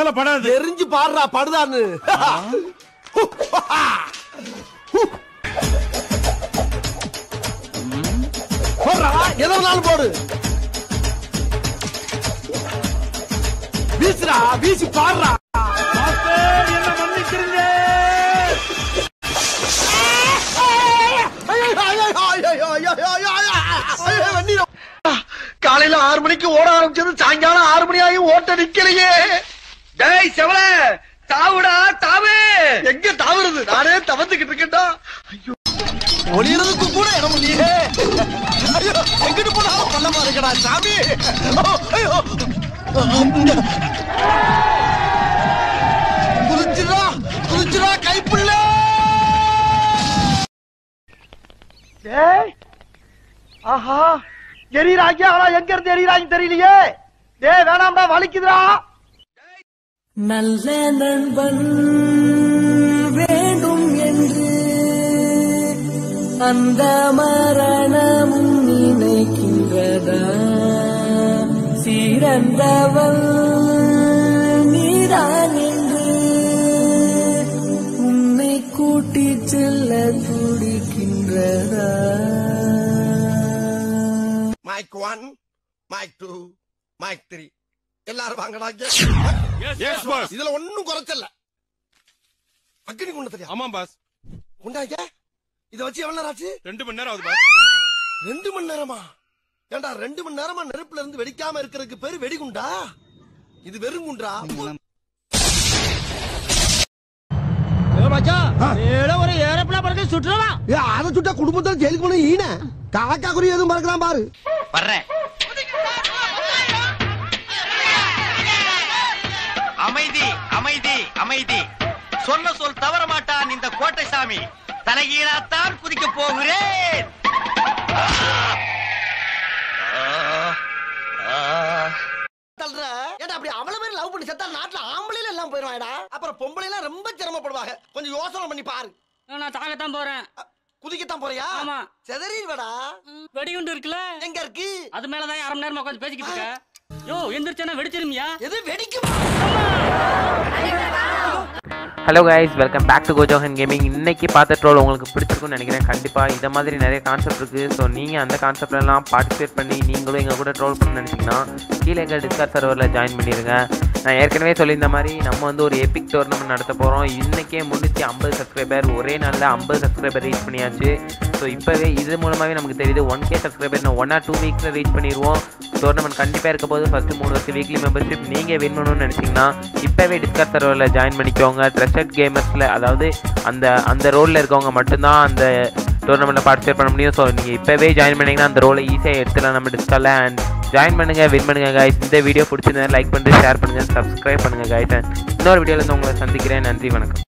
படாது தெரிஞ்சு பாடுறா படுதான்னு போடுறா எதனாலும் போடு வீசுடா வீசி பாடுறா மாஸ்டர் என்ன மன்னிச்சிருங்க காலையில ஆறு மணிக்கு ஓட ஆரம்பிச்சது சாயங்காலம் ஆறு மணி ஆகி ஓட்ட நிக்கலையே டேய் செவல தாவுடா தாவு எங்க தாவுறது நானே தவந்துகிட்டு இருக்கேன்டா ஐயோ ஒளியறதுக்கு கூட இடம் இல்லையே ஐயோ எங்கிட்டு போனாலும் பள்ளமா இருக்கடா சாமி ஐயோ குதிச்சுடா குதிச்சுடா கைப்புள்ள டேய் ஆஹா எரியறாங்க ஆனா எங்க இருந்து எரியறாங்க தெரியலையே டேய் வேணாம்டா வலிக்குதுடா நல்ல நண்பன் வேண்டும் என்று அந்த மரணமும் நினைக்கின்றதா சிறந்தவள் நீதான் என்று உன்னை கூட்டிச் செல்ல துடிக்கின்றதா mic one mic two mic three எல்லாரும் வாங்கடாங்க எஸ் பாஸ் இதுல ஒண்ணும் குறைச்சல அக்னி குண்ட தெரியும் ஆமா பாஸ் குண்டாங்க இத வச்சு எவ்வளவு நேரம் ஆச்சு ரெண்டு மணி நேரம் ஆகுது பாஸ் ரெண்டு மணி நேரமா ஏண்டா ரெண்டு மணி நேரமா நெருப்புல இருந்து வெடிக்காம இருக்கிறதுக்கு பேரு வெடிகுண்டா இது வெறும் குண்டா ஒரு ஏரோப்ளேன் பறக்க சுற்றுலா அதை சுட்டா குடும்பத்துல ஜெயிலுக்கு போன ஈன காக்கா குறி எதுவும் பறக்கலாம் பாரு வர்றேன் அமைதி அமைதி அமைதி சொன்ன சொல் தவற மாட்டான் இந்த கோட்டை சாமி தலைகீழாத்தான் குதிக்க போகிறேன் தள்ளுற ஏடா அப்படி அவ்வளவு பேர் லவ் பண்ணி செத்தா நாட்டுல ஆம்பளைல எல்லாம் போயிருவாடா அப்புறம் பொம்பளை எல்லாம் ரொம்ப சிரமப்படுவாங்க கொஞ்சம் யோசனை பண்ணி பாரு நான் தாங்கத்தான் போறேன் அ, குதிக்கத்தான் போறியா ஆமா. செதறிடுவடா வெடிகுண்டு இருக்குல்ல எங்க இருக்கு அது மேலதான் அரை மணி நேரமா உட்காந்து பேசிக்கிட்டு இருக்க யோ எந்திரிச்சேன்னா வெடிச்சிருமியா எது வெடிக்கும் hello guys welcome back to கோஜோஹன் கேமிங் இன்னைக்கு பார்த்த ட்ரோல் உங்களுக்கு பிடிச்சிருக்கும்னு நினைக்கிறேன் கண்டிப்பாக இதை மாதிரி நிறைய கான்செப்ட் இருக்குது ஸோ நீங்கள் அந்த கான்செப்ட்லாம் பார்ட்டிசிபேட் பண்ணி நீங்களும் எங்கள் கூட ட்ரோல் பண்ண நினச்சிங்கன்னா கீழே எங்கள் டிஸ்கார்ட் சர்வரில் ஜாயின் பண்ணிடுங்க நான் ஏற்கனவே சொல்லியிருந்த மாதிரி நம்ம வந்து ஒரு எபிக் டோர்னமெண்ட் நடத்த போகிறோம் இன்றைக்கே முந்நூற்றி ஐம்பது சப்ஸ்கிரைபர் ஒரே நாளில் ஐம்பது சப்ஸ்கிரைபர் ரீச் பண்ணியாச்சு ஸோ இப்போவே இது மூலமாகவே நமக்கு தெரியுது ஒன் கே சப்ஸ்கிரைபர் நான் ஒன் ஆர் டூ வீக்ஸில் ரீச் பண்ணிடுவோம் டோர்னமெண்ட் கண்டிப்பாக இருக்க போது ஃபஸ்ட்டு மூணு வருஷம் வீக்லி மெம்பர்ஷிப் நீங்கள் வின் பண்ணணும்னு நினச்சிங்கன்னா இப்போவே டிஸ்கார்ட் சர்வரில் ஜாயின் பண்ணிக்கோங்க ட்ரெஷட் கேமர்ஸில் அதாவது அந்த அந்த ரோலில் இருக்கவங்க மட்டும்தான் அந்த டோர்னமெண்ட்டில் பார்ட்டிசிபேட் பண்ண முடியும் ஸோ நீங்கள் இப்போவே ஜாயின் பண்ணிங்கன்னா அந்த ரோலை ஈஸியாக எடுத்துலாம் நம்ம டிஸ்கார்டில் அண்ட் ஜாயின் பண்ணுங்கள் வின் பண்ணுங்கள் கைஸ் இந்த வீடியோ பிடிச்சிருந்தா லைக் பண்ணிட்டு ஷேர் பண்ணுங்கள் சப்ஸ்கிரைப் பண்ணுங்கள் கைஸ் அண்ட் இன்னொரு வீடியோவில் இருந்து உங்களை சந்திக்கிறேன் நன்றி வணக்கம்